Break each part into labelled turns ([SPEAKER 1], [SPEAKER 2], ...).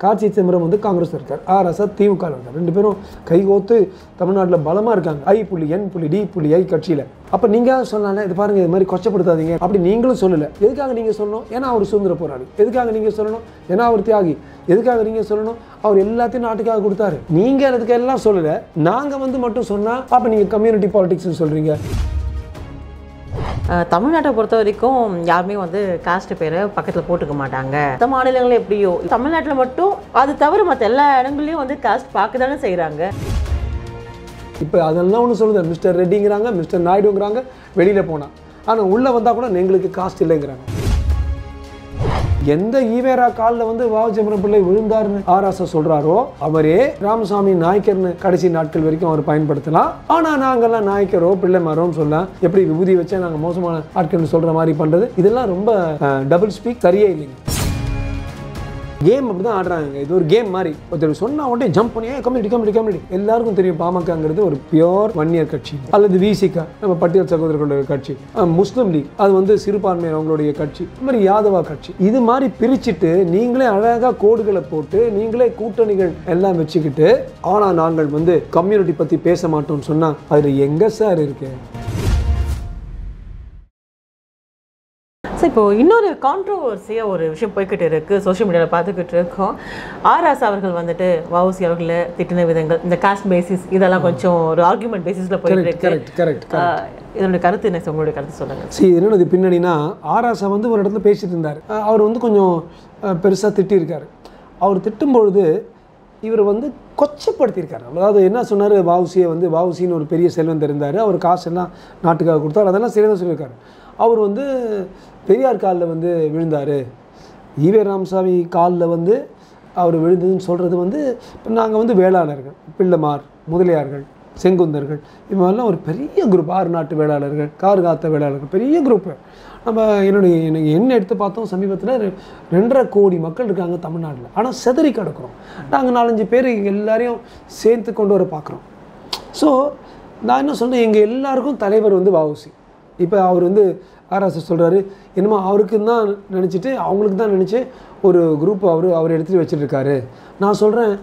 [SPEAKER 1] கார்த்தி சிதம்பரம் வந்து காங்கிரஸ் இருக்கார் ஆர் அசத் திமுக இருக்கார் ரெண்டு பேரும் கைகோத்து தமிழ்நாட்டில் பலமாக இருக்காங்க ஐ புள்ளி என் புள்ளி டி புள்ளி ஐ கட்சியில் அப்போ நீங்கள் சொன்னால இது பாருங்க இது மாதிரி கொச்சப்படுத்தாதீங்க அப்படி நீங்களும் சொல்லலை எதுக்காக நீங்கள் சொல்லணும் ஏன்னா அவர் சுதந்திர போராளி எதுக்காக நீங்கள் சொல்லணும் ஏன்னா அவர் தியாகி எதுக்காக நீங்கள் சொல்லணும் அவர் எல்லாத்தையும் நாட்டுக்காக கொடுத்தாரு நீங்கள் அதுக்கு எல்லாம் சொல்லலை நாங்கள் வந்து மட்டும் சொன்னால் அப்போ நீங்கள் கம்யூனிட்டி பாலிடிக்ஸ்னு சொல்கிறீங்க
[SPEAKER 2] அஹ் தமிழ்நாட்டை பொறுத்த வரைக்கும் யாருமே வந்து காஸ்ட் பேரை பக்கத்தில் போட்டுக்க மாட்டாங்க மற்ற மாநிலங்களும் எப்படியோ தமிழ்நாட்டில் மட்டும் அது தவிர மற்ற எல்லா இடங்கள்லையும் வந்து காஸ்ட் பார்க்க தானே செய்கிறாங்க
[SPEAKER 1] இப்போ அதெல்லாம் ஒன்று சொல்லுது மிஸ்டர் ரெட்டிங்கிறாங்க மிஸ்டர் நாயுடுங்கிறாங்க வெளியில் போனால் ஆனால் உள்ளே வந்தால் கூட எங்களுக்கு காஸ்ட் இல்லைங்கிறாங்க எந்த ஈவேரா காலில் வந்து வாவச்சந்திரன் பிள்ளை விழுந்தாருன்னு ஆராசா சொல்றாரோ அவரே ராமசாமி நாயக்கர்னு கடைசி நாட்கள் வரைக்கும் அவர் பயன்படுத்தலாம் ஆனால் நாங்கெல்லாம் நாயக்கரோ பிள்ளைமாரோன்னு சொல்லலாம் எப்படி விபூதி வச்சா நாங்கள் மோசமான ஆட்கள்னு சொல்ற மாதிரி பண்றது இதெல்லாம் ரொம்ப டபுள் ஸ்பீக் சரியே இல்லைங்க கேம் அப்படி தான் ஆடுறாங்க இது ஒரு கேம் மாதிரி ஒருத்தர் சொன்னா உடனே ஜம்ப் பண்ணி கம்யூனிட்டி கம்யூனிட்டி கம்யூனிட்டி எல்லாருக்கும் தெரியும் பாமகங்கிறது ஒரு பியோர் வன்னியர் கட்சி அல்லது விசிகா நம்ம பட்டியல் சகோதரர்களுடைய கட்சி அஹ் முஸ்லிம் லீக் அது வந்து சிறுபான்மையர் அவங்களுடைய கட்சி இந்த மாதிரி யாதவா கட்சி இது மாதிரி பிரிச்சுட்டு நீங்களே அழகாக கோடுகளை போட்டு நீங்களே கூட்டணிகள் எல்லாம் வச்சுக்கிட்டு ஆனால் நாங்கள் வந்து கம்யூனிட்டி பற்றி பேச மாட்டோம்னு சொன்னால் அதில் எங்கே சார் இருக்கு
[SPEAKER 2] ஸோ இப்போ இன்னொரு கான்ட்ரோவர்சியாக ஒரு விஷயம் போய்கிட்டு இருக்கு சோஷியல் மீடியாவில் பார்த்துக்கிட்டு இருக்கோம் ஆர்எஸ் அவர்கள் வந்துட்டு வவுசி அவர்களை திட்டின விதங்கள் இந்த காஸ்ட் பேசிஸ் இதெல்லாம் கொஞ்சம் ஒரு ஆர்குமெண்ட் பேசிஸில் போயிட்டு
[SPEAKER 1] கரெக்ட்
[SPEAKER 2] இருக்கு
[SPEAKER 1] கரெக்ட் கரெக்ட்
[SPEAKER 2] அஹ் இதனுடைய கருத்து என்ன சார்? உங்களுடைய கருத்து சொல்லுங்க
[SPEAKER 1] சி என்னது பின்னணினா ஆராசா வந்து ஒரு இடத்துல பேசிட்டு இருந்தார் அஹ் அவர் வந்து கொஞ்சம் பெருசாக திட்டியிருக்காரு அவர் திட்டும் பொழுது இவர் வந்து கொச்சப்படுத்தியிருக்காரு அதாவது என்ன சொன்னார் வாவுசியை வந்து வாவுசின்னு ஒரு பெரிய செல்வந்தர் இருந்தார் அவர் காசெல்லாம் நாட்டுக்காக கொடுத்தாரு அதெல்லாம் சரியாக சொல்லியிருக்காரு அவர் வந்து பெரியார் காலில் வந்து விழுந்தார் ஈவே ராமசாமி காலில் வந்து அவர் விழுந்ததுன்னு சொல்கிறது வந்து இப்போ நாங்கள் வந்து வேளாளர்கள் பிள்ளைமார் முதலியார்கள் செங்குந்தர்கள் இவங்கெல்லாம் ஒரு பெரிய குரூப் ஆறு நாட்டு வேளாளர்கள் கார் காத்த வேளாளர்கள் பெரிய குரூப்பு நம்ம என்னுடைய எனக்கு என்ன எடுத்து பார்த்தோம் சமீபத்தில் ரெ- ரெண்டரை கோடி மக்கள் இருக்காங்க தமிழ்நாட்டில் ஆனால் செதறி கிடக்குறோம் நாங்கள் நாலஞ்சு பேர் எல்லாரையும் சேர்த்து கொண்டு வர பார்க்குறோம் ஸோ நான் என்ன சொல்றேன் எங்கள் எல்லாருக்கும் தலைவர் வந்து வாவுசி இப்போ அவர் வந்து ஆர்எஸ்எஸ் சொல்கிறாரு என்னமோ அவருக்கு தான் நினச்சிட்டு அவங்களுக்கு தான் நினச்சி ஒரு குரூப் அவர் அவர் எடுத்துகிட்டு வச்சுட்டு இருக்காரு நான் சொல்கிறேன்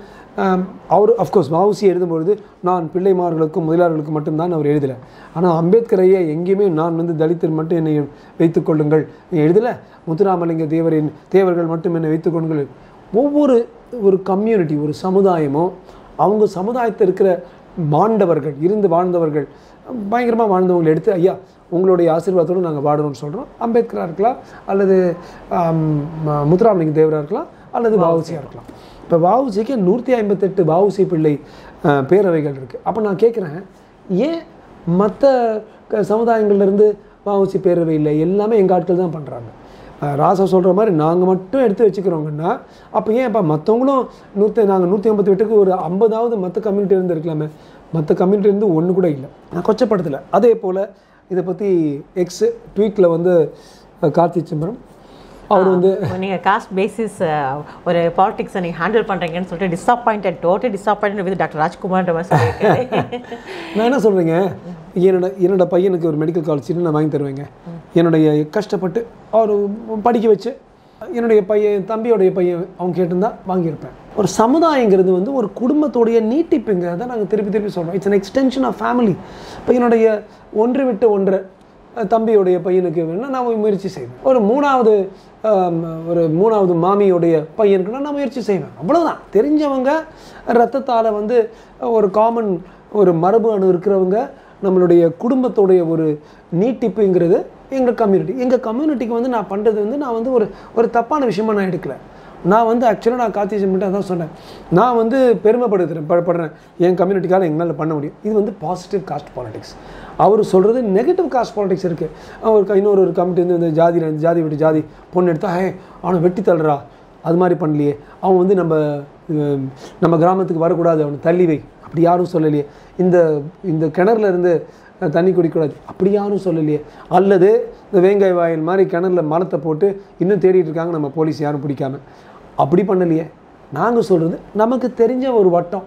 [SPEAKER 1] அவர் அஃப்கோர்ஸ் வாவுசி எழுதும்பொழுது நான் பிள்ளைமார்களுக்கும் முதலாளர்களுக்கும் மட்டும்தான் அவர் எழுதலை ஆனால் அம்பேத்கர் ஐயா எங்கேயுமே நான் வந்து தலித்தர் மட்டும் என்னை வைத்துக் கொள்ளுங்கள் நீ எழுதலை முத்துராமலிங்க தேவரின் தேவர்கள் மட்டும் என்னை வைத்துக் கொள்ளுங்கள் ஒவ்வொரு ஒரு கம்யூனிட்டி ஒரு சமுதாயமோ அவங்க சமுதாயத்தில் இருக்கிற மாண்டவர்கள் இருந்து வாழ்ந்தவர்கள் பயங்கரமாக வாழ்ந்தவங்களை எடுத்து ஐயா உங்களுடைய ஆசீர்வாதத்தோடு நாங்கள் வாடுறோம்னு சொல்கிறோம் அம்பேத்கராக இருக்கலாம் அல்லது ஆம், ம- முத்துராமலிங்க தேவராக இருக்கலாம் அல்லது வாவுசியாக இருக்கலாம் இப்போ வாவுசிக்கு நூற்றி ஐம்பத்தெட்டு வாவுசி பிள்ளை அஹ், பேரவைகள் இருக்குது அப்போ நான் கேட்குறேன் ஏன் மற்ற சமுதாயங்கள்லேருந்து வாவுசி பேரவை இல்லை எல்லாமே எங்கள் ஆட்கள் தான் பண்ணுறாங்க அஹ் ராசா சொல்கிற மாதிரி நாங்கள் மட்டும் எடுத்து வச்சுக்கிறோங்கன்னா அப்போ ஏன் இப்போ மற்றவங்களும் நூற்றி நாங்கள் நூற்றி ஐம்பத்தி எட்டுக்கு ஒரு ஐம்பதாவது மற்ற கம்யூனிட்டி இருந்து இருக்கலாமே மற்ற கம்யூனிட்டி இருந்து ஒன்று கூட இல்லை நான் கொச்சப்படுத்தலை அதே போல் இதை பற்றி எக்ஸ் ட்வீட்டில் வந்து அஹ், கார்த்தி சிதம்பரம் அவர் வந்து
[SPEAKER 2] நீங்க காஸ்ட் பேசிஸ் ஒரு பாலிடிக்ஸை நீங்க ஹேண்டில் பண்றீங்கன்னு சொல்லிட்டு disappointed total disappointed with doctor ராஜ்குமார்ன்ற மாதிரி சொல்லியிருக்காரு
[SPEAKER 1] நான் என்ன சொல்கிறேங்க என்னோட என்னோட பையனுக்கு ஒரு மெடிக்கல் காலேஜ் சீட்டு நான் வாங்கி தருவேங்க என்னுடைய கஷ்டப்பட்டு அவர் படிக்க வச்சு என்னுடைய பையன் தம்பியோடைய பையன் அவங்க கேட்டிருந்தா வாங்கியிருப்பேன் ஒரு சமுதாயங்கிறது வந்து ஒரு குடும்பத்தோடைய நீட்டிப்புங்க அதான் நாங்கள் திருப்பி திருப்பி சொல்கிறோம் it's an extension of family இப்போ என்னுடைய ஒன்று விட்டு ஒன்று அஹ், தம்பியோடைய பையனுக்கு வேணும்னா நான் முயற்சி செய்வேன் ஒரு மூணாவது ஆம், ஒரு மூணாவது மாமியோடைய பையனுக்குன்னா நான் முயற்சி செய்வேன் அவ்வளவுதான் தெரிஞ்சவங்க ரத்தத்தால் வந்து ஒரு காமன் ஒரு மரபு அணு இருக்கிறவங்க நம்மளுடைய குடும்பத்தோடைய ஒரு நீட்டிப்புங்கிறது எங்கள் கம்யூனிட்டி எங்கள் கம்யூனிட்டிக்கு வந்து நான் பண்ணுறது வந்து நான் வந்து ஒரு ஒரு தப்பான விஷயமா நான் எடுக்கல நான் வந்து ஆக்சுவலாக நான் கார்த்தி சிமெண்ட் அதான் சொன்னேன் நான் வந்து பெருமைப்படுத்துகிறேன் ப- படுறேன் என் கம்யூனிட்டிக்காக எங்களால் பண்ண முடியும் இது வந்து பாசிட்டிவ் காஸ்ட் பாலிடிக்ஸ் அவர் சொல்கிறது நெகட்டிவ் காஸ்ட் பாலிடிக்ஸ் இருக்குது அவர் க- இன்னொரு ஒரு கமிட்டி வந்து இந்த ஜாதி ஜாதி விட்டு ஜாதி பொண்ணு எடுத்தா ஹே அவனை வெட்டி தள்ளுறா அது மாதிரி பண்ணலையே அவன் வந்து நம்ம அஹ், நம்ம கிராமத்துக்கு வரக்கூடாது அவனை தள்ளி வை அப்படி யாரும் சொல்லலையே இந்த இந்த கிணறுல இருந்து அஹ், தண்ணி குடிக்கக்கூடாது அப்படி யாரும் சொல்லலையே அல்லது இந்த வேங்காய் வாயில் மாதிரி கிணறுல மரத்தை போட்டு இன்னும் தேடிட்டு இருக்காங்க நம்ம போலீஸ் யாரும் பிடிக்காம அப்படி பண்ணலையே நாங்கள் சொல்கிறது நமக்கு தெரிஞ்ச ஒரு வட்டம்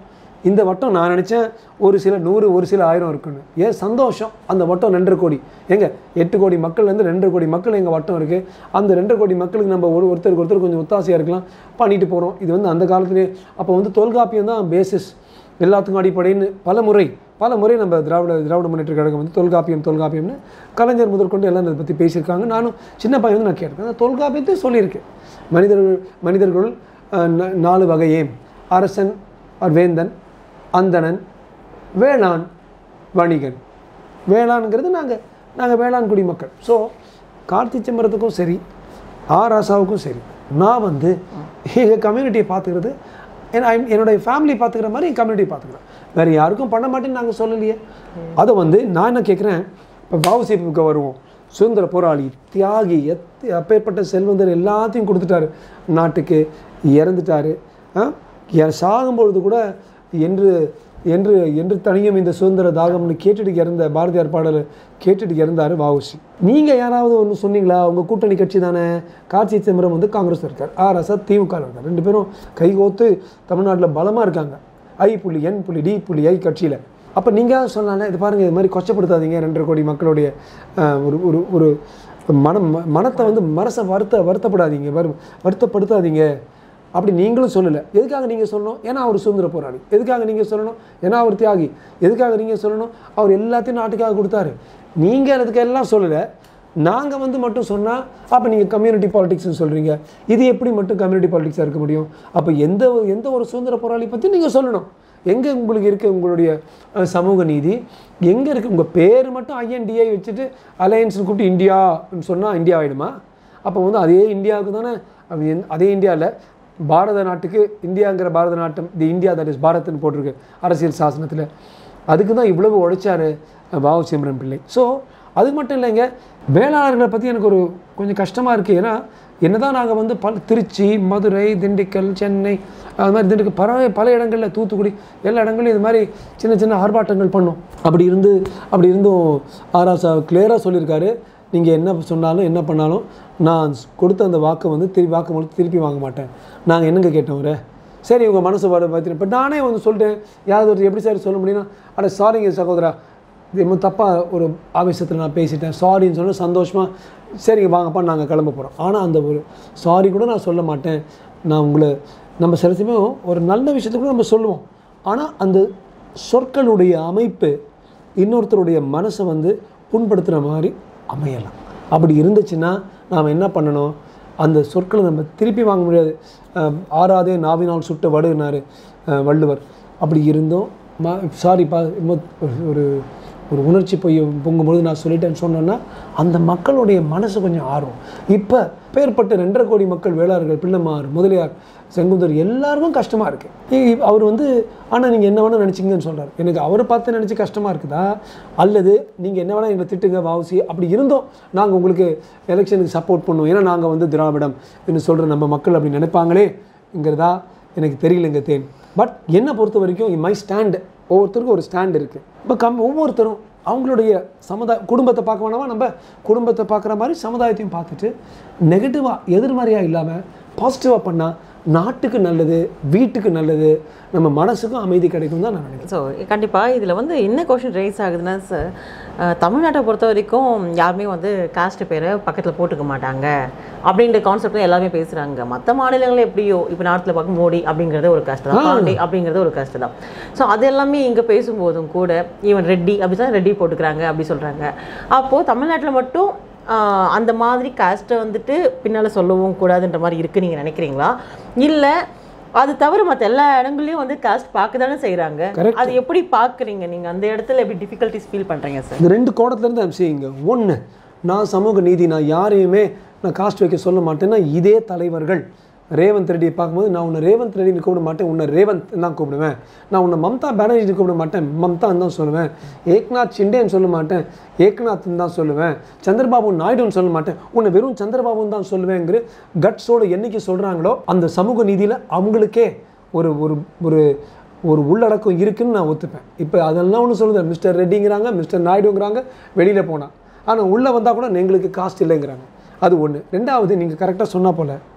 [SPEAKER 1] இந்த வட்டம் நான் நினச்சேன் ஒரு சில நூறு ஒரு சில ஆயிரம் இருக்குன்னு ஏன் சந்தோஷம் அந்த வட்டம் ரெண்டரை கோடி எங்க எட்டு கோடி மக்கள்லேருந்து ரெண்டரை கோடி மக்கள் எங்கள் வட்டம் இருக்குது அந்த ரெண்டரை கோடி மக்களுக்கு நம்ம ஒரு ஒருத்தருக்கு ஒருத்தர் கொஞ்சம் ஒத்தாசையாக இருக்கலாம் பண்ணிட்டு போகிறோம் இது வந்து அந்த காலத்துலேயே அப்போ வந்து தொல்காப்பியம் தான் பேசிஸ் எல்லாத்துக்கும் அடிப்படைன்னு பல முறை பல முறை நம்ம திராவிட திராவிட முன்னேற்ற கழகம் வந்து தொல்காப்பியம் தொல்காப்பியம்னு கலைஞர் முதற்கொண்டு எல்லாம் இதை பற்றி பேசியிருக்காங்க நானும் சின்ன பையன் வந்து நான் கேட்டிருக்கேன் அந்த தொல்காப்பியத்தை சொல்லியிருக்கேன் மனிதர்கள் மனிதர்கள் அஹ், நா- நாலு வகையே அரசன் ஆர் வேந்தன் அந்தணன் வேளாண் வணிகன் வேளாண்ங்கிறது நாங்கள் நாங்கள் வேளாண் குடிமக்கள் ஸோ கார்த்தி சிம்மரத்துக்கும் சரி ஆர் ஆசாவுக்கும் சரி நான் வந்து எங்கள் கம்யூனிட்டியை பார்த்துக்கிறது ஏன்னா I'm- என்னுடைய ஃபேமிலி பார்த்துக்கிற மாதிரி என் கம்யூனிட்டி பார்த்துக்கிறேன் வேறு யாருக்கும் பண்ண மாட்டேன்னு நாங்கள் சொல்லலையே அதை வந்து நான் என்ன கேட்குறேன் இப்போ பாவசிப்புக்கு வருவோம் சுதந்திர போராளி தியாகி எத் அப்பேற்பட்ட செல்வந்தர் எல்லாத்தையும் கொடுத்துட்டாரு நாட்டுக்கு இறந்துட்டாரு ஆ? இற- சாகும்பொழுது கூட என்று என்று என்று தனியும் இந்த சுதந்திர தாகம்னு கேட்டுட்டு இறந்த பாரதியார் பாடலை கேட்டுட்டு இறந்தாரு வாவுசி நீங்கள் யாராவது ஒன்று சொன்னீங்களா உங்கள் கூட்டணி கட்சி தானே கார்த்தி சிதம்பரம் வந்து காங்கிரஸ் இருக்கார் ஆர் அசத் திமுக இருக்கார் ரெண்டு பேரும் கைகோத்து தமிழ்நாட்டில் பலமாக இருக்காங்க ஐ புள்ளி என் புள்ளி டி புள்ளி ஐ கட்சியில் அப்போ நீங்கள் சொல்லலாம் இது பாருங்கள் இது மாதிரி கொச்சப்படுத்தாதீங்க ரெண்டரை கோடி மக்களுடைய அஹ், ஒரு ஒரு ஒரு மனம் ம- மனத்தை வந்து மனசை வருத்த வருத்தப்படாதீங்க வரு வருத்தப்படுத்தாதீங்க அப்படி நீங்களும் சொல்லலை எதுக்காக நீங்கள் சொல்லணும் ஏன்னா அவர் சுதந்திர போராளி எதுக்காக நீங்கள் சொல்லணும் ஏன்னா அவர் தியாகி எதுக்காக நீங்கள் சொல்லணும் அவர் எல்லாத்தையும் நாட்டுக்காக கொடுத்தாரு நீங்கள் அதுக்கு எல்லாம் சொல்லலை நாங்கள் வந்து மட்டும் சொன்னால் அப்போ நீங்கள் கம்யூனிட்டி பாலிடிக்ஸ்னு சொல்கிறீங்க இது எப்படி மட்டும் கம்யூனிட்டி பாலிடிக்ஸாக இருக்க முடியும் அப்போ எந்த ஒரு- எந்த ஒரு சுதந்திர போராளி பற்றி நீங்கள் சொல்லணும் எங்கே உங்களுக்கு இருக்குது உங்களுடைய அஹ், சமூக நீதி எங்கே இருக்குது உங்கள் பேர் மட்டும் ஐஎன்டிஐ வச்சுட்டு அலையன்ஸ்னு கூப்பிட்டு இந்தியான்னு சொன்னால் இந்தியா ஆகிடுமா அப்போ வந்து அதே இந்தியாவுக்கு தானே அது எந்த- அதே இந்தியாவில் பாரத நாட்டுக்கு இந்தியாங்கிற பாரத நாட்டம் தி இந்தியா தட் இஸ் பாரத்னு போட்டிருக்கு அரசியல் சாசனத்தில் அதுக்கு தான் இவ்வளவு உழைச்சாரு பாபு சிம்ரன் பிள்ளை ஸோ அது மட்டும் இல்லைங்க வேளாளர்களை பற்றி எனக்கு ஒரு கொஞ்சம் கஷ்டமாக இருக்குது ஏன்னா என்னதான் நாங்கள் வந்து பல திருச்சி மதுரை திண்டுக்கல் சென்னை அது மாதிரி திண்டுக்கல் பல பல இடங்களில் தூத்துக்குடி எல்லா இடங்களையும் இது மாதிரி சின்ன சின்ன ஆர்ப்பாட்டங்கள் பண்ணோம் அப்படி இருந்து அப்படி இருந்தும் ஆராசா கிளியராக சொல்லியிருக்காரு நீங்கள் என்ன சொன்னாலும் என்ன பண்ணாலும் நான் கொடுத்த அந்த வாக்கை வந்து திருப்பி வாக்கு மூலம் திருப்பி வாங்க மாட்டேன் நாங்கள் என்னங்க கேட்டோம் ஒரு சரி உங்கள் மனசு பாடு பார்த்து இப்போ நானே வந்து சொல்லிட்டேன் யாராவது ஒருத்தர் எப்படி சார் சொல்ல முடியும்னா அட சாரிங்க சகோதரா இது ரொம்ப தப்பாக ஒரு ஆவேசத்தில் நான் பேசிட்டேன் சாரின்னு சொன்னால் சந்தோஷமாக சரிங்க வாங்கப்பா நாங்கள் கிளம்ப போகிறோம் ஆனால் அந்த ஒரு சாரி கூட நான் சொல்ல மாட்டேன் நான் உங்களை நம்ம சில சமயம் ஒரு நல்ல விஷயத்தை கூட நம்ம சொல்லுவோம் ஆனால் அந்த சொற்களுடைய அமைப்பு இன்னொருத்தருடைய மனசை வந்து புண்படுத்துகிற மாதிரி அமையலாம் அப்படி இருந்துச்சுன்னா நாம் என்ன பண்ணணும் அந்த சொற்களை நம்ம திருப்பி வாங்க முடியாது அஹ், ஆறாதே நாவினால் சுட்ட வடுனாரு அஹ், வள்ளுவர் அப்படி இருந்தோம் மா சாரிப்பா ஒரு ஒரு உணர்ச்சி பொய் பொங்கும்பொழுது நான் சொல்லிட்டேன்னு சொன்னேன்னா அந்த மக்களுடைய மனசு கொஞ்சம் ஆர்வம் இப்போ பேர்பட்ட ரெண்டரை கோடி மக்கள் வேளாளர்கள் பிள்ளைமார் முதலியார் செங்குந்தர் எல்லாருக்கும் கஷ்டமாக இருக்குது அவர் வந்து ஆனால் நீங்கள் என்ன வேணால் நினச்சிங்கன்னு சொல்றாரு எனக்கு அவரை பார்த்து நினச்சி கஷ்டமாக இருக்குதா அல்லது நீங்கள் என்ன வேணால் எங்களை திட்டுங்க வாவுசி அப்படி இருந்தோம் நாங்கள் உங்களுக்கு எலெக்ஷனுக்கு சப்போர்ட் பண்ணுவோம் ஏன்னா நாங்கள் வந்து திராவிடம் என்று சொல்கிற நம்ம மக்கள் அப்படி நினைப்பாங்களேங்கிறதா எனக்கு தெரியலங்க தேன் பட் என்னை பொறுத்த வரைக்கும் மை ஸ்டாண்ட் ஒவ்வொருத்தருக்கும் ஒரு ஸ்டாண்ட் இருக்குது இப்போ கம் ஒவ்வொருத்தரும் அவங்களுடைய சமுதாய குடும்பத்தை பார்க்க வேணாமா நம்ம குடும்பத்தை பார்க்குற மாதிரி சமுதாயத்தையும் பார்த்துட்டு நெகட்டிவாக எதிர்மறையாக இல்லாமல் பாசிட்டிவாக பண்ணால் நாட்டுக்கு நல்லது வீட்டுக்கு நல்லது நம்ம மனசுக்கும் அமைதி கிடைக்கும் தான் நான் நினைக்கிறேன்
[SPEAKER 2] ஸோ கண்டிப்பாக இதில் வந்து என்ன கொஷின் ரைஸ் ஆகுதுன்னா சார் தமிழ்நாட்டை பொறுத்த வரைக்கும் யாருமே வந்து காஸ்ட் பேரை பக்கத்தில் போட்டுக்க மாட்டாங்க அப்படின்ற கான்செப்ட் எல்லாமே பேசுகிறாங்க மற்ற மாநிலங்கள் எப்படியோ இப்போ நார்த்தில் பார்க்க மோடி அப்படிங்கிறது ஒரு கஷ்டம் தான் பாண்டி அப்படிங்கிறது ஒரு கஷ்டம் தான் ஸோ அது எல்லாமே இங்கே பேசும்போதும் கூட ஈவன் ரெட்டி அப்படி தான் ரெட்டி போட்டுக்கிறாங்க அப்படி சொல்கிறாங்க அப்போது தமிழ்நாட்டில் மட்டும் ஆஹ், அந்த மாதிரி காஸ்ட்டை வந்துட்டு பின்னால் சொல்லவும் கூடாதுன்ற மாதிரி இருக்குது நீங்கள் நினைக்கிறீங்களா இல்லை அது தவிர மற்ற எல்லா இடங்கள்லையும் வந்து காஸ்ட் பார்க்க தானே செய்கிறாங்க
[SPEAKER 1] Correct.
[SPEAKER 2] அது எப்படி பார்க்குறீங்க நீங்கள் அந்த இடத்துல எப்படி டிஃபிகல்ட்டிஸ் ஃபீல் பண்ணுறீங்க சார்
[SPEAKER 1] இந்த ரெண்டு கோணத்துலேருந்து ஐம் செய்யுங்க ஒன்று நான் சமூக நீதி நான் யாரையுமே நான் காஸ்ட் வைக்க சொல்ல மாட்டேன்னா இதே தலைவர்கள் ரேவந்த் ரெட்டியை பார்க்கும்போது நான் உன்னை ரேவந்த் ரெட்டின்னு கூப்பிட மாட்டேன் உன்னை ரேவந்த் தான் கூப்பிடுவேன் நான் உன்னை மம்தா பானர்ஜின்னு கூப்பிட மாட்டேன் மம்தான்னு தான் சொல்லுவேன் ஏக்நாத் ஷிண்டேன்னு சொல்ல மாட்டேன் ஏக்நாத்னு தான் சொல்லுவேன் சந்திரபாபு நாயுடுன்னு சொல்ல மாட்டேன் உன்னை வெறும் சந்திரபாபுன்னு தான் சொல்லுவேங்கிற கட்ஸோடு என்னைக்கு சொல்கிறாங்களோ அந்த சமூக நீதியில் அவங்களுக்கே ஒரு ஒரு ஒரு ஒரு உள்ளடக்கம் இருக்குன்னு நான் ஒத்துப்பேன் இப்போ அதெல்லாம் ஒன்று சொல்லுது மிஸ்டர் ரெட்டிங்கிறாங்க மிஸ்டர் நாயுடுங்கிறாங்க வெளியில் போனால் ஆனால் உள்ளே வந்தால் கூட எங்களுக்கு காஸ்ட் இல்லைங்கிறாங்க அது ஒன்று ரெண்டாவது நீங்கள் கரெக்டாக சொன்னா போல்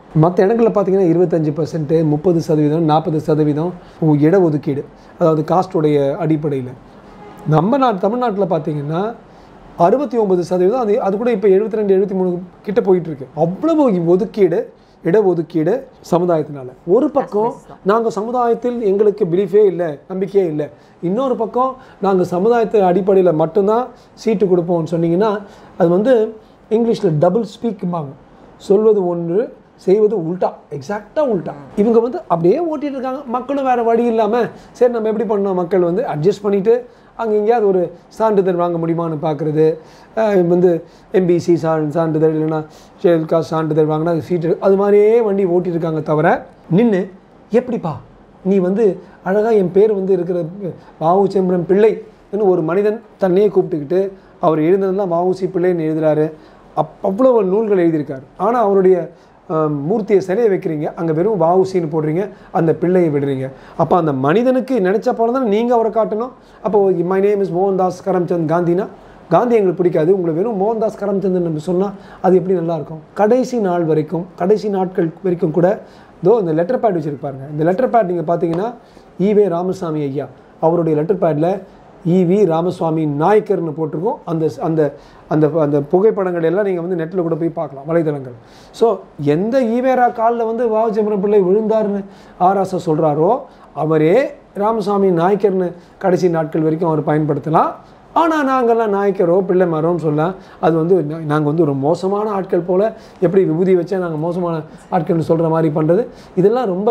[SPEAKER 1] மற்ற இடங்களில் பார்த்தீங்கன்னா இருபத்தஞ்சி பர்சன்ட்டு முப்பது சதவீதம் நாற்பது சதவீதம் இடஒதுக்கீடு அதாவது காஸ்டோடைய அடிப்படையில் நம்ம நாட்டு தமிழ்நாட்டில் பார்த்தீங்கன்னா அறுபத்தி ஒன்பது சதவீதம் அது அது கூட இப்போ எழுபத்தி ரெண்டு எழுபத்தி மூணு கிட்ட போயிட்டு இருக்கு அவ்வளவு ஒதுக்கீடு இடஒதுக்கீடு சமுதாயத்தினால ஒரு பக்கம் நாங்கள் சமுதாயத்தில் எங்களுக்கு பிலீஃபே இல்லை நம்பிக்கையே இல்லை இன்னொரு பக்கம் நாங்கள் சமுதாயத்து அடிப்படையில் மட்டும்தான் சீட்டு கொடுப்போம்னு சொன்னீங்கன்னா அது வந்து இங்கிலீஷில் டபுள் ஸ்பீக்கும்பாங்க சொல்வது ஒன்று செய்வது உல்டா எக்ஸாக்டாக உல்டா இவங்க வந்து அப்படியே ஓட்டிட்டு இருக்காங்க மக்களும் வேறு வழி இல்லாமல் சரி நம்ம எப்படி பண்ணோம் மக்கள் வந்து அட்ஜஸ்ட் பண்ணிவிட்டு அங்கே எங்கேயாவது ஒரு சான்றிதழ் வாங்க முடியுமான்னு பார்க்குறது வந்து எம்பிசி சா சான்றிதழ் இல்லைன்னா ஷெடியூல் காஸ்ட் சான்றிதழ் வாங்கினா அது சீட்டு அது மாதிரியே வண்டி ஓட்டிட்டு இருக்காங்க தவிர நின்று எப்படிப்பா நீ வந்து அழகாக என் பேர் வந்து இருக்கிற வாவு செம்பரம் பிள்ளை ஒரு மனிதன் தன்னையே கூப்பிட்டுக்கிட்டு அவர் எழுதுனதெல்லாம் வாவுசி பிள்ளைன்னு எழுதுறாரு அப் அவ்வளோ நூல்கள் எழுதியிருக்காரு ஆனால் அவருடைய ஆஹ், மூர்த்தியை சிலையை வைக்கிறீங்க அங்கே வெறும் வாவுசின்னு போடுறீங்க அந்த பிள்ளையை விடுறீங்க அப்போ அந்த மனிதனுக்கு நினச்ச போல தான் நீங்கள் அவரை காட்டணும் அப்போ my name is Mohandas Karamchand காந்தினா காந்தி எங்களுக்கு பிடிக்காது உங்களை வெறும் மோகன்தாஸ் கரம்சந்த் நம்ம சொன்னால் அது எப்படி நல்லா இருக்கும் கடைசி நாள் வரைக்கும் கடைசி நாட்கள் வரைக்கும் கூட இதோ இந்த லெட்டர் பேட் வச்சுருப்பாருங்க இந்த லெட்டர் பேட் நீங்கள் பார்த்தீங்கன்னா ஈவே ராமசாமி ஐயா அவருடைய லெட்டர் பேடில் ஈவி ராமசுவாமி நாயக்கர்னு போட்டிருக்கோம் அந்த அந்த அந்த அந்த புகைப்படங்கள் எல்லாம் நீங்கள் வந்து நெட்டில் கூட போய் பார்க்கலாம் வலைதளங்கள் ஸோ எந்த ஈவேரா காலில் வந்து வாவு சிதம்பரம் பிள்ளை விழுந்தாருன்னு ஆராசா சொல்கிறாரோ அவரே ராமசாமி நாயக்கர்னு கடைசி நாட்கள் வரைக்கும் அவர் பயன்படுத்தலாம் ஆனால் நாங்கள்லாம் நாயக்கரோ பிள்ளை மரோன்னு சொல்ல அது வந்து நாங்கள் வந்து ஒரு மோசமான ஆட்கள் போல் எப்படி விபூதி வச்சா நாங்கள் மோசமான ஆட்கள்னு சொல்கிற மாதிரி பண்ணுறது இதெல்லாம் ரொம்ப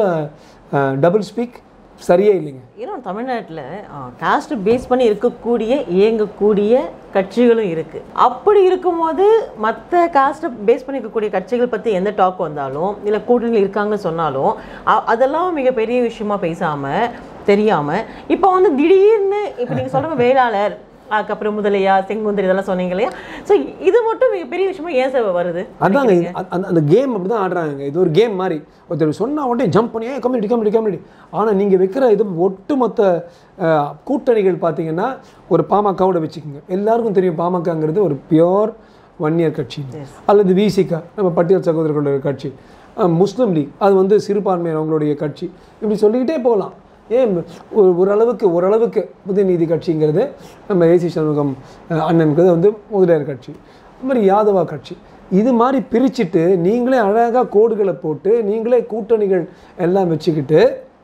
[SPEAKER 1] டபுள் ஸ்பீக் சரியே இல்லைங்க
[SPEAKER 2] ஏன்னா தமிழ்நாட்டில் காஸ்ட் பேஸ் பண்ணி இருக்கக்கூடிய இயங்கக்கூடிய கட்சிகளும் இருக்கு அப்படி இருக்கும்போது மற்ற காஸ்ட்டை பேஸ் பண்ணி இருக்கக்கூடிய கட்சிகள் பற்றி எந்த டாக் வந்தாலும் இல்லை கூட்டணியில் இருக்காங்கன்னு சொன்னாலும் அ- அதெல்லாம் மிகப்பெரிய விஷயமா பேசாமல் தெரியாமல் இப்போ வந்து திடீர்னு இப்போ நீங்கள் சொல்கிற வேளாளர் அதுக்கப்புறம் முதலியா செங்குந்தர் இதெல்லாம் சொன்னீங்க இல்லையா ஸோ இது மட்டும் மிகப்பெரிய விஷயமா ஏன் சார் வருது
[SPEAKER 1] அதாங்க இது- அந்த- அந்த அந்த கேம் அப்படி தான் ஆடுறாங்க இது ஒரு கேம் மாதிரி ஒருத்தர் சொன்னால் உடனே ஜம்ப் பண்ணி ஏ கம்யூனிட்டி கம்யூனிட்டி கம்யூனிட்டி ஆனால் நீங்கள் வைக்கிற இது ஒட்டுமொத்த அஹ், கூட்டணிகள் பார்த்தீங்கன்னா ஒரு பாமகவோட வச்சுக்கோங்க எல்லாருக்கும் தெரியும் பாமகங்கிறது ஒரு பியோர் வன்னியர் கட்சி அல்லது விசிகா நம்ம பட்டியல் சகோதரர்களுடைய கட்சி அஹ், முஸ்லிம் லீக் அது வந்து சிறுபான்மையினர் அவங்களுடைய கட்சி இப்படி சொல்லிக்கிட்டே போகலாம் ஏன் ஒரு ஓரளவுக்கு ஓரளவுக்கு புதுநீதி கட்சிங்கிறது நம்ம ஏசி சண்முகம் அஹ், அண்ணனுங்கிறது வந்து முதலியார் கட்சி அது மாதிரி யாதவா கட்சி இது மாதிரி பிரிச்சுட்டு நீங்களே அழகாக கோடுகளை போட்டு நீங்களே கூட்டணிகள் எல்லாம் வச்சுக்கிட்டு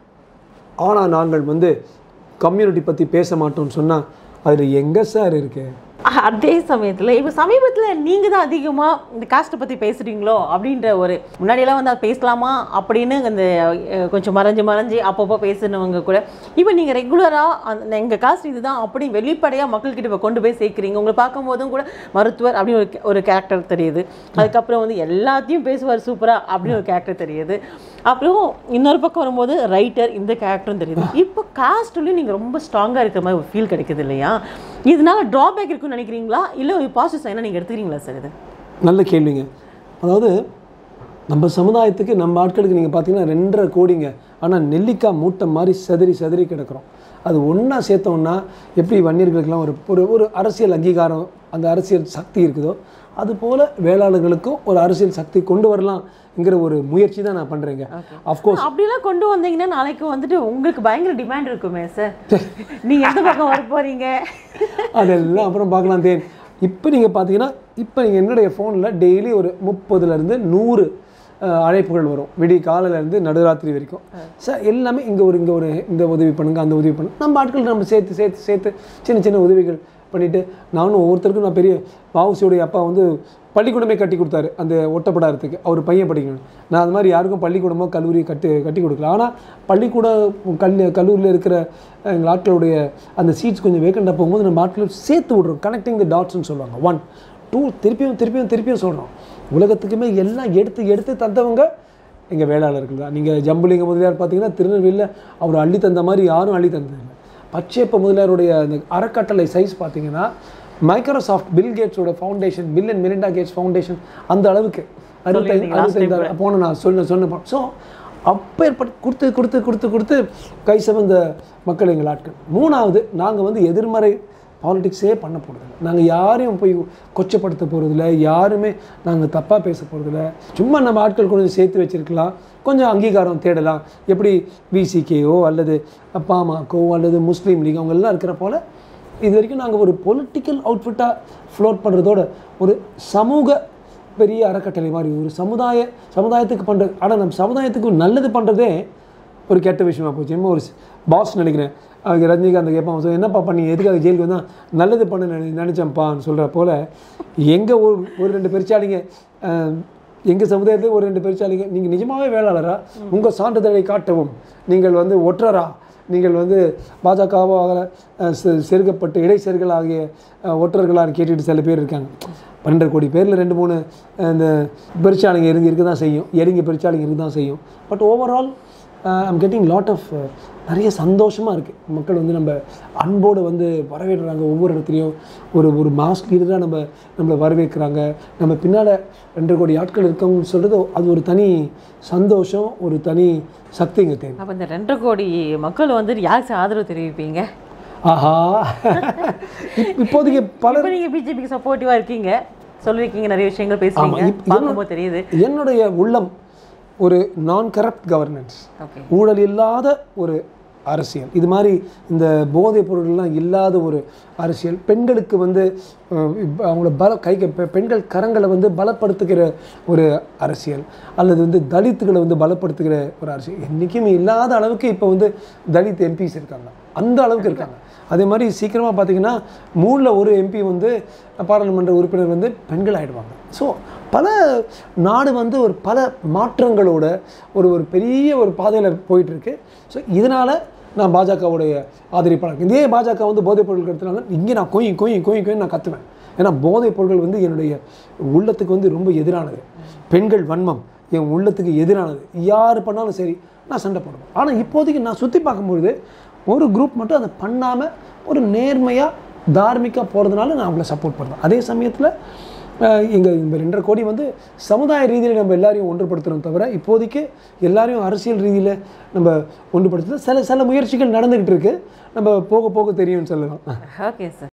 [SPEAKER 1] ஆனால் நாங்கள் வந்து கம்யூனிட்டி பற்றி பேச மாட்டோம்னு சொன்னால் அதில் எங்கே சார் இருக்கு
[SPEAKER 2] அதே சமயத்தில் இப்போ சமீபத்தில் நீங்கள் தான் அதிகமாக இந்த காஸ்ட்டை பற்றி பேசுகிறீங்களோ அப்படின்ற ஒரு முன்னாடியெல்லாம் வந்து அதை பேசலாமா அப்படின்னு அந்த அஹ், கொஞ்சம் மறைஞ்சு மறைஞ்சு அப்பப்போ பேசுனவங்க கூட இப்போ நீங்கள் ரெகுலராக அந்த எங்கள் காஸ்ட் இதுதான் அப்படி வெளிப்படையாக மக்கள்கிட்ட இப்போ கொண்டு போய் சேர்க்குறீங்க உங்களை பார்க்கும்போதும் கூட மருத்துவர் அப்படின்னு ஒரு ca- ஒரு கேரக்டர் தெரியுது அதுக்கப்புறம் வந்து எல்லாத்தையும் பேசுவார் சூப்பராக அப்படின்னு ஒரு கேரக்டர் தெரியுது அப்புறம் இன்னொரு பக்கம் வரும்போது ரைட்டர் இந்த கேரக்டரும் தெரியுது இப்போ காஸ்ட்லேயும் நீங்கள் ரொம்ப ஸ்ட்ராங்காக இருக்கிற மாதிரி ஒரு ஃபீல் கிடைக்குது இல்லையா இதனால ட்ராபேக் இருக்குன்னு நினைக்கிறீங்களா இல்லை ஒரு பாசிட்டிவ் சைனாக நீங்கள் எடுத்துக்கிறீங்களா சார் இது
[SPEAKER 1] நல்ல கேள்விங்க அதாவது நம்ம சமுதாயத்துக்கு நம்ம ஆட்களுக்கு நீங்கள் பார்த்தீங்கன்னா ரெண்டரை கோடிங்க ஆனால் நெல்லிக்காய் மூட்டை மாதிரி செதறி செதறி கிடக்கிறோம் அது ஒன்றா சேர்த்தோம்னா எப்படி வன்னியர்களுக்கெல்லாம் ஒரு ஒரு ஒரு அரசியல் அங்கீகாரம் அந்த அரசியல் சக்தி இருக்குதோ அதுபோல் வேளாளர்களுக்கும் ஒரு அரசியல் சக்தி கொண்டு வரலாம்ங்கிற ஒரு முயற்சி தான் நான் பண்ணுறேங்க அஃப்கோர்ஸ்
[SPEAKER 2] அப்படிலாம் கொண்டு வந்தீங்கன்னா நாளைக்கு வந்துட்டு உங்களுக்கு பயங்கர டிமாண்ட் இருக்குமே சார் நீங்கள் எந்த பக்கம் வர போறீங்க
[SPEAKER 1] அதெல்லாம் அப்புறம் பார்க்கலாம் தேன் இப்போ நீங்கள் பார்த்தீங்கன்னா இப்போ நீங்கள் என்னுடைய ஃபோனில் டெய்லி ஒரு முப்பதுலேருந்து நூறு அஹ், அழைப்புகள் வரும் விடிய காலையிலேருந்து நடுராத்திரி வரைக்கும் சார் எல்லாமே இங்கே ஒரு இங்கே ஒரு இந்த உதவி பண்ணுங்க அந்த உதவி பண்ணுங்க நம்ம ஆட்கள் நம்ம சேர்த்து சேர்த்து சேர்த்து சின்ன சின்ன உதவிகள் பண்ணிவிட்டு நானும் ஒவ்வொருத்தருக்கும் நான் பெரிய வாவுசியோடைய அப்பா வந்து பள்ளிக்கூடமே கட்டி கொடுத்தாரு அந்த ஒட்டப்படாததுக்கு அவர் பையன் படிக்கணும் நான் அது மாதிரி யாருக்கும் பள்ளிக்கூடமோ கல்லூரி கட்டி கட்டி கொடுக்கல ஆனால் பள்ளிக்கூட கல் கல்லூரியில் இருக்கிற எங்கள் ஆட்களுடைய அந்த சீட்ஸ் கொஞ்சம் வேக்கண்டாக போகும்போது நம்ம ஆட்கள் சேர்த்து விட்றோம் கனெக்டிங் த டாட்ஸ்னு சொல்லுவாங்க ஒன் டூ திருப்பியும் திருப்பியும் திருப்பியும் சொல்கிறோம் உலகத்துக்குமே எல்லாம் எடுத்து எடுத்து தந்தவங்க எங்கள் வேளாளர்கள் தான் நீங்கள் ஜம்புலிங்க முதலியார் பார்த்தீங்கன்னா திருநெல்வேலியில் அவர் அள்ளி தந்த மாதிரி யாரும் அள்ளி தந்ததில்லை பச்சையப்ப முதலியாருடைய அந்த அறக்கட்டளை சைஸ் பார்த்தீங்கன்னா மைக்ரோசாஃப்ட் பில் கேட்ஸோட foundation Bill and Melinda Gates foundation அந்த அளவுக்கு அறுபத்தைந்து அறுபத்தைந்து போன நான் சொன்ன சொன்ன ஸோ அப்போ ஏற்பட்டு கொடுத்து கொடுத்து கொடுத்து கொடுத்து கை சவந்த மக்கள் எங்கள் ஆட்கள் மூணாவது நாங்கள் வந்து எதிர்மறை பாலிடிக்ஸே பண்ண போகிறதில்ல நாங்கள் யாரையும் போய் கொச்சப்படுத்த போகிறதில்ல யாருமே நாங்கள் தப்பாக பேச போகிறதில்ல சும்மா நம்ம ஆட்கள் கொஞ்சம் சேர்த்து வச்சிருக்கலாம் கொஞ்சம் அங்கீகாரம் தேடலாம் எப்படி விசிகேஓ அல்லது பாமகோ அல்லது முஸ்லீம் லீக் அவங்க எல்லாம் இருக்கிற போல இது வரைக்கும் நாங்கள் ஒரு பொலிட்டிக்கல் அவுட்ஃபிட்டாக ஃப்ளோட் பண்ணுறதோட ஒரு சமூக பெரிய அறக்கட்டளை மாதிரி ஒரு சமுதாய சமுதாயத்துக்கு பண்ணுறது ஆனால் நம்ம சமுதாயத்துக்கு நல்லது பண்ணுறதே ஒரு கெட்ட விஷயமா போச்சு என்ன ஒரு பாஸ் நினைக்கிறேன் அவங்க ரஜினிகாந்த் கேட்பான் "So, என்னப்பா பண்ணி எதுக்காக ஜெயிலுக்கு வந்தால் நல்லது பண்ண நினை நினச்சேன்ப்பான்னு சொல்கிற போல் எங்கள் ஒரு ஒரு ரெண்டு பெருச்சாளிங்க எங்கள் சமுதாயத்தில் ஒரு ரெண்டு பெருச்சாளிங்க நீங்கள் நிஜமாகவே வேளாளரா உங்கள் சான்றிதழை காட்டவும் நீங்கள் வந்து ஒற்றரா நீங்கள் வந்து பாஜகவாக செருகப்பட்டு இடை செருகல் ஆகிய அஹ், ஒற்றர்களான்னு கேட்டுட்டு சில பேர் இருக்காங்க பன்னெண்டு கோடி பேரில் ரெண்டு மூணு அஹ், இந்த பெருச்சாளிங்க இருந்து இருக்க தான் செய்யும் எலிங்க பெருச்சாளிங்க இருக்க தான் செய்யும் but overall I'm getting lot of நிறைய சந்தோஷமாக இருக்குது மக்கள் வந்து நம்ம அன்போடு வந்து வரவேற்கிறாங்க ஒவ்வொரு இடத்துலையும் ஒரு ஒரு மாஸ் லீடராக நம்ம நம்மளை வரவேற்கிறாங்க நம்ம பின்னால் ரெண்டு கோடி ஆட்கள் இருக்கவங்கன்னு சொல்கிறது அது ஒரு தனி சந்தோஷம் ஒரு தனி சக்திங்க தேவை
[SPEAKER 2] அப்போ இந்த ரெண்டரை கோடி மக்கள் வந்து யாருக்கு ஆதரவு தெரிவிப்பீங்க
[SPEAKER 1] ஆஹா இப்- இப்போதைக்கு பலர்
[SPEAKER 2] இப்போ நீங்கள் பிஜேபிக்கு சப்போர்ட்டிவாக இருக்கீங்க சொல்லியிருக்கீங்க நிறைய விஷயங்கள் பேசுறீங்க
[SPEAKER 1] இப்ப
[SPEAKER 2] பார்க்கும்போது தெரியுது
[SPEAKER 1] என்னுடைய உள்ளம் ஒரு நான் கரப்ட் கவர்னன்ஸ்
[SPEAKER 2] ஓகே
[SPEAKER 1] ஊழல் இல்லாத ஒரு அரசியல் இது மாதிரி இந்த போதைப் பொருள்லாம் இல்லாத ஒரு அரசியல் பெண்களுக்கு வந்து அஹ், இப்ப அவங்கள பல கைக்கு பெ- பெண்கள் கரங்களை வந்து பலப்படுத்துகிற ஒரு அரசியல் அல்லது வந்து தலித்துகளை வந்து பலப்படுத்துகிற ஒரு அரசியல் என்றைக்குமே இல்லாத அளவுக்கு இப்போ வந்து தலித் எம்பிஸ் இருக்காங்க அந்த அளவுக்கு இருக்காங்க அதே மாதிரி சீக்கிரமாக பார்த்தீங்கன்னா மூணில் ஒரு எம்பி வந்து பாராளுமன்ற உறுப்பினர் வந்து பெண்கள் ஆயிடுவாங்க ஸோ பல நாடு வந்து ஒரு பல மாற்றங்களோட ஒரு ஒரு பெரிய ஒரு பாதையில் போயிட்டுருக்கு ஸோ இதனால் நான் பாஜகவுடைய ஆதரிப்பாளர் இதே பாஜக வந்து போதைப் பொருட்கள் எடுத்தனால இங்கே நான் கொய் கொய் கொய் கொய் நான் கத்துவேன் ஏன்னா போதைப் பொருட்கள் வந்து என்னுடைய உள்ளத்துக்கு வந்து ரொம்ப எதிரானது பெண்கள் வன்மம் என் உள்ளத்துக்கு எதிரானது யார் பண்ணாலும் சரி நான் சண்டை போடுவேன் ஆனால் இப்போதைக்கு நான் சுற்றி பார்க்கும்பொழுது ஒரு குரூப் மட்டும் அதை பண்ணாமல் ஒரு நேர்மையாக தார்மிக்காக போகிறதுனால நான் அவங்கள சப்போர்ட் பண்ணுறேன் அதே சமயத்தில் எங்கள் இந்த ரெண்டரை கோடி வந்து சமுதாய ரீதியில் நம்ம எல்லாரையும் ஒன்றுபடுத்துகிறோம் தவிர இப்போதைக்கு எல்லாரையும் அரசியல் ரீதியில் நம்ம ஒன்றுபடுத்துறது சில சில முயற்சிகள் நடந்துக்கிட்டு இருக்கு நம்ம போக போக தெரியும்னு சொல்லலாம்
[SPEAKER 2] ஓகே சார்